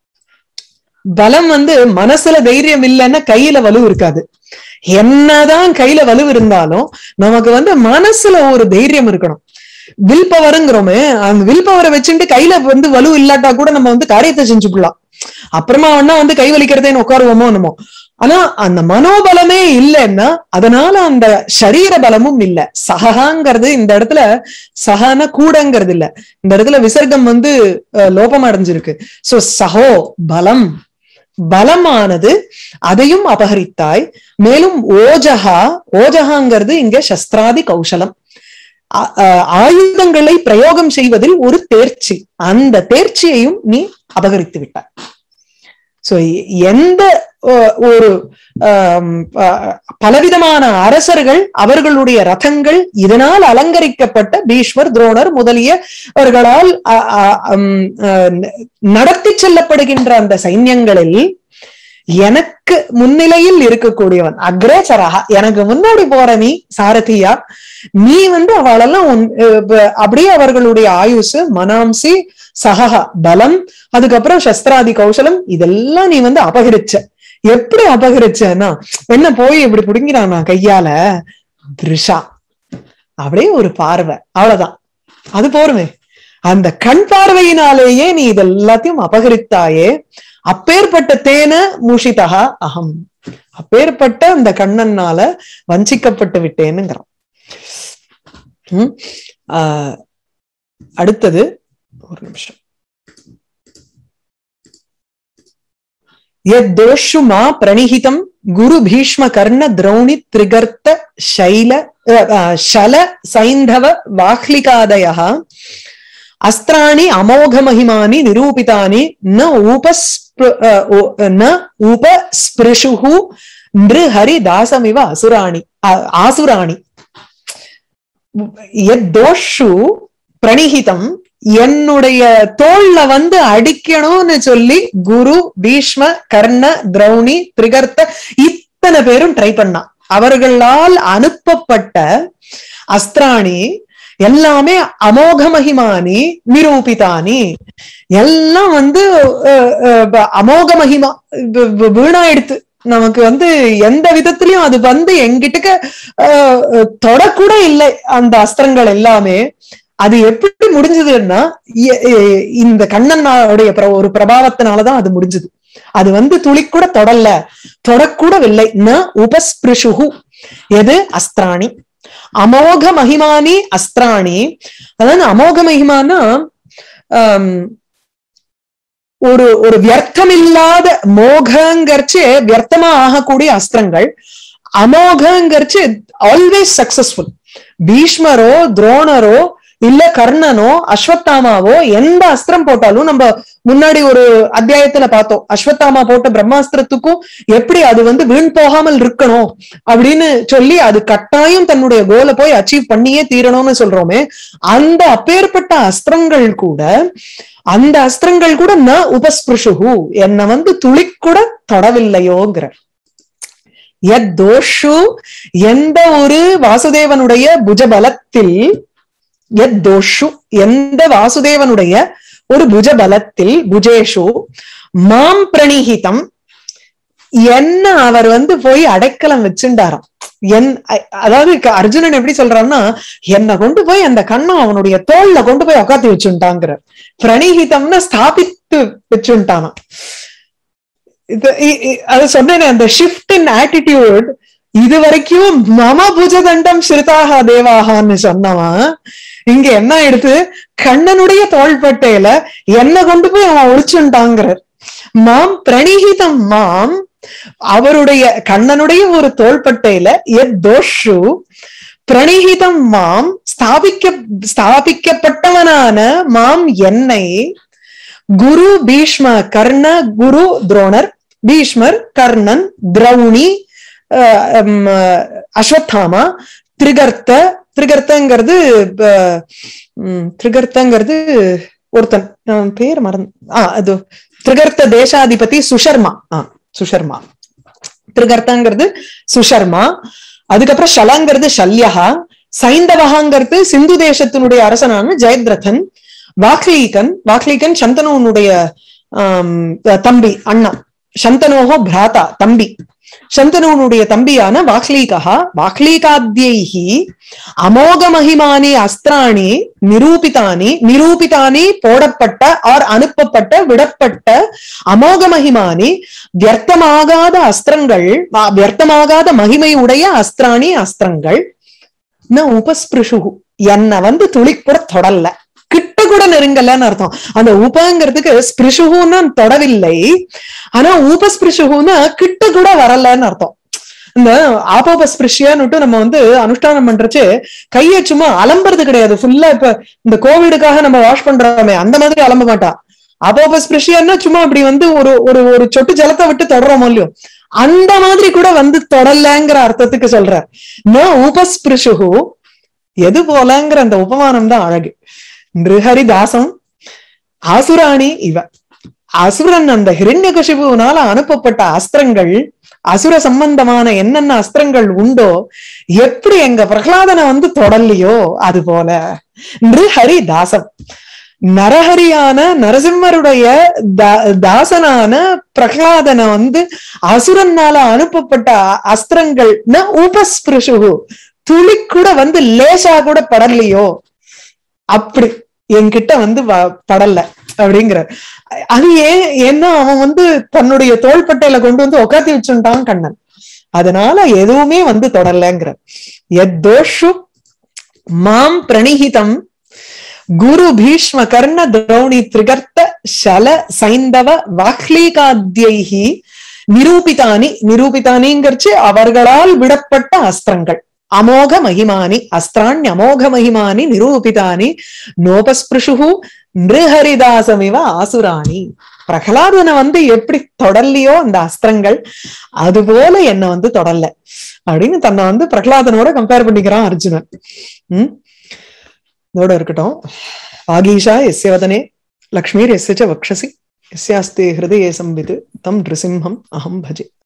பலம் வந்து மனசுல தைரியம் இல்லைன்னா கையில வலு இருக்காது என்னதான் கையில வலு இருந்தாலும் நமக்கு வந்து மனசுல ஒரு தைரியம் இருக்கணும் வில் பவருங்கிறோமே அந்த வில் பவரை வச்சுட்டு கையில வந்து வலு இல்லாட்டா கூட நம்ம வந்து காரியத்தை செஞ்சுக்கலாம் அப்புறமா வேணா வந்து கை வலிக்கிறதேன்னு உட்காருவோமோ என்னமோ ஆனா அந்த மனோபலமே இல்லைன்னா அதனால அந்த சரீர பலமும் இல்ல சகங்கிறது இந்த இடத்துல சகன கூடங்கிறது இல்ல இந்த இடத்துல விசர்க்கம் வந்து அஹ், லோபம் அடைஞ்சிருக்கு சோ சகோ பலம் பலமானது அதையும் அபகரித்தாய் மேலும் ஓஜகா ஓஜகாங்கிறது இங்க சஸ்திராதி கௌசலம் ஆ- ஆ- ஆயுதங்களை பிரயோகம் செய்வதில் ஒரு தேர்ச்சி அந்த தேர்ச்சியையும் நீ அபகரித்து விட்டாய் சோ எந்த ஒ- ஒரு ஆம், ஆ, பலவிதமான அரசர்கள் அவர்களுடைய ரதங்கள் இதனால் அலங்கரிக்கப்பட்ட பீஷ்மர் துரோணர் முதலியவர்களால் அ, அ, ம், அ, நடத்தி செல்லப்படுகின்ற அந்த சைன்யங்களில் எனக்கு முன்னிலையில் இருக்கக்கூடியவன் அக்ரேச்சரகா எனக்கு முன்னாடி போற நீ சாரதியா நீ வந்து அவளெல்லாம் உன்- அஹ் ப- அப்படியே அவர்களுடைய ஆயுசு மனாம்சி சகஹ பலம் அதுக்கப்புறம் சஸ்திராதி கௌசலம் இதெல்லாம் நீ வந்து அபகரிச்ச எப்படி அபகரிச்சேன்னா என்ன போய் இப்படி புடுங்கினானா கையால திருஷா அப்படியே ஒரு பார்வை அவ்வளவுதான் அது போருமே அந்த கண் பார்வையினாலேயே நீ இது எல்லாத்தையும் அபகரித்தாயே அப்பேற்பட்ட தேன மூஷிதா அகம் அப்பேற்பட்ட அந்த கண்ணனால வஞ்சிக்கப்பட்டு விட்டேனுங்கிறான் உம் ஆஹ் அடுத்தது ஒரு நிமிஷம் यद्दोषु मा प्रणिहितं गुरु भीष्म कर्ण द्रौणि त्रिगर्त शैल अ, अ, शल सैन्धव वाह्लिकादयः अस्त्राणि अमोघमहिमानि निरूपितानि न उपस्पृ अ, ओ- न उपस्पृशुः नृहरिदासमिव असुराणि अ- आसुराणि எத்தோஷு பிரணிகிதம் என்னுடைய தோல்ல வந்து அடிக்கணும்னு சொல்லி குரு பீஷ்ம கர்ண திரௌணி திரிகர்த்த இத்தனை பேரும் ட்ரை பண்ணா அவர்களால் அனுப்பப்பட்ட அஸ்திராணி எல்லாமே அமோக மகிமானி நிரூபிதானி எல்லாம் வந்து அஹ், அஹ், அமோக மகிமா வி- வி- வீணாயிடுத்து நமக்கு வந்து எந்த விதத்திலயும் அது வந்து எங்கிட்டுக்க அஹ், அஹ், தொடக்கூட இல்லை அந்த அஸ்திரங்கள் எல்லாமே அது எப்படி முடிஞ்சதுன்னா எ- எ- இந்த கண்ணனுடைய பிர- ஒரு பிரபாவத்தினாலதான் அது முடிஞ்சது அது வந்து துளி கூட தொடல தொடக்கூடவில்லை ந உபஸ்பிருஷுகு எது அஸ்திராணி அமோக மகிமானி அஸ்திராணி அதாவது அமோக மகிமானா ஆம், ஒரு ஒரு வியர்த்தம் இல்லாத மோகங்கரிச்சு வியர்த்தமா ஆகக்கூடிய அஸ்திரங்கள் அமோகங்கரிச்சு ஆல்வேஸ் சக்சஸ்ஃபுல் பீஷ்மரோ துரோணரோ இல்ல கர்ணனோ அஸ்வத்தாமாவோ எந்த அஸ்திரம் போட்டாலும் நம்ம முன்னாடி ஒரு அத்தியாயத்துல பார்த்தோம் அஸ்வத்தாமா போட்ட பிரம்மாஸ்திரத்துக்கும் எப்படி அது வந்து வீண் போகாமல் இருக்கணும் அப்படின்னு சொல்லி அது கட்டாயம் தன்னுடைய கோலை போய் அச்சீவ் பண்ணியே தீரணும்னு சொல்றோமே அந்த அப்பேற்பட்ட அஸ்திரங்கள் கூட அந்த அஸ்திரங்கள் கூட ந உபஸ்பிருஷுகு என்னை வந்து துளி கூட தொடவில்லையோங்கிற எத்தோஷு எந்த ஒரு வாசுதேவனுடைய புஜபலத்தில் எத்தோஷு எந்த வாசுதேவனுடைய ஒரு புஜபலத்தில் புஜேஷு மாம் பிரணிகிதம் என்ன அவர் வந்து போய் அடைக்கலம் வச்சுண்டாராம் என் அதாவது அர்ஜுனன் எப்படி சொல்றான்னா என்னை கொண்டு போய் அந்த கண்ணம் அவனுடைய தோல்ல கொண்டு போய் உக்காத்தி வச்சுட்டாங்கிற பிரணிகிதம்னா ஸ்தாபித்து வச்சுட்டானா இது அது சொன்னேன் அந்த ஷிஃப்ட் இன் ஆட்டிடியூட் இது வரைக்கும் மம புஜதண்டம் ஸ்ருதாக தேவாகான்னு சொன்னவன் இங்க என்ன எடுத்து கண்ணனுடைய தோள்பட்டையில என்ன கொண்டு போய் அவன் ஒழிச்சுட்டாங்கிறார் மாம் பிரணிகிதம் மாம் அவருடைய கண்ணனுடைய ஒரு தோள்பட்டையில எத் தோஷு பிரணிகிதம் மாம் ஸ்தாபிக்க ஸ்தாபிக்கப்பட்டவனான மாம் என்னை குரு பீஷ்ம கர்ண குரு துரோணர் பீஷ்மர் கர்ணன் திரௌணி அஸ்வத்தாமா திரிகர்த்த திரிகர்த்தங்கிறது திரிகர்த்தங்கிறது ஒருத்தன் பேர் மறந்து ஆஹ் அது திரிகர்த்த தேசாதிபதி சுஷர்மா ஆஹ் சுஷர்மா திரிகர்த்தங்கிறது சுஷர்மா அதுக்கப்புறம் ஷலங்கிறது ஷல்யகா சைந்தவகாங்கிறது சிந்து தேசத்தினுடைய அரசனான ஜெயத்ரதன் வாக்லீகன் வாக்லீகன் சந்தனுடைய ஆஹ் தம்பி அண்ணா சந்தனோகோ பிராதா தம்பி சந்தனுடைய தம்பியான வாக்லீகா வாக்லீகாத்யைஹி அமோக மகிமானி அஸ்திராணி நிரூபிதானி நிரூபிதானி போடப்பட்ட ஆர் அனுப்பப்பட்ட விடப்பட்ட அமோக மகிமானி வியர்த்தமாகாத அஸ்திரங்கள் வியர்த்தமாகாத மகிமை உடைய அஸ்திராணி அஸ்திரங்கள் ந உபஸ்பிருஷு என்ன வந்து துளிக்கூட தொடல்ல கிட்ட கூட நெருங்கலன்னு அர்த்தம் அந்த உபங்கிறதுக்கு ஸ்பிருஷுகுன்னா தொடவில்லை ஆனா உபஸ்பிருஷுகுன்னா கிட்ட கூட வரலன்னு அர்த்தம் இந்த ஆபோபஸ்பிருஷியான்னுட்டு நம்ம வந்து அனுஷ்டானம் பண்றச்சு கையை சும்மா அலம்புறது கிடையாது ஃபுல்லா இப்ப இந்த கோவிடுக்காக நம்ம வாஷ் பண்றோமே அந்த மாதிரி அலம்ப மாட்டா அபோபஸ்பிருஷியான்னா சும்மா அப்படி வந்து ஒரு ஒரு ஒரு சொட்டு ஜலத்தை விட்டு தொடறோமோ இல்லையோ அந்த மாதிரி கூட வந்து தொடலங்கிற அர்த்தத்துக்கு சொல்ற ந உபஸ்பிருஷு எது போலங்கிற அந்த உபமானம் தான் அழகு நிருஹரிதாசம் ஆசுராணி இவ அசுரன் அந்த ஹிரண்யகசிபுனால அனுப்பப்பட்ட அஸ்திரங்கள் அசுர சம்பந்தமான என்னென்ன அஸ்திரங்கள் உண்டோ எப்படி எங்க பிரகலாதனை வந்து தொடல்லையோ அது போல நிருஹரி தாசம் நரஹரியான நரசிம்மருடைய தாசனான பிரகலாதனை வந்து அசுரனால அனுப்பப்பட்ட அஸ்திரங்கள் ந உபஸ்பிருஷு துளி கூட வந்து லேசா கூட படலையோ அப்படி என்கிட்ட வந்து படல அப்படிங்கிற அது ஏன் ஏன்னா அவன் வந்து தன்னுடைய தோள்பட்டையில கொண்டு வந்து உக்காத்தி வச்சுட்டான் கண்ணன் அதனால எதுவுமே வந்து தொடரலங்கிற எத்தோஷு மாம் பிரணிகிதம் குரு பீஷ்ம கர்ண திரௌணி திரிகர்த்த ஷல சைந்தவ வாக்லீகாத்யைஹி நிரூபிதானி நிரூபிதானிங்கிறச்சு அவர்களால் விடப்பட்ட அஸ்திரங்கள் அமோக மகிமானி அஸ்திராணி அமோக மகிமானி நிரூபிதானி நோபஸ்பிருஷு நிருஹரிதாசமிவ ஆசுராணி பிரகலாதனை வந்து எப்படி தொடல்லையோ அந்த அஸ்திரங்கள் அது போல என்ன வந்து தொடல்ல அப்படின்னு தன்னை வந்து பிரகலாதனோட கம்பேர் பண்ணிக்கிறான் அர்ஜுனன் உம் இதோட இருக்கட்டும் ஆகீஷா எஸ்ய வதனே லக்ஷ்மீர் எஸ்ய வக்ஷசி எஸ்யாஸ்தே ஹிருதயே சம்பித்து தம் நிருசிம்ஹம் அகம் பஜே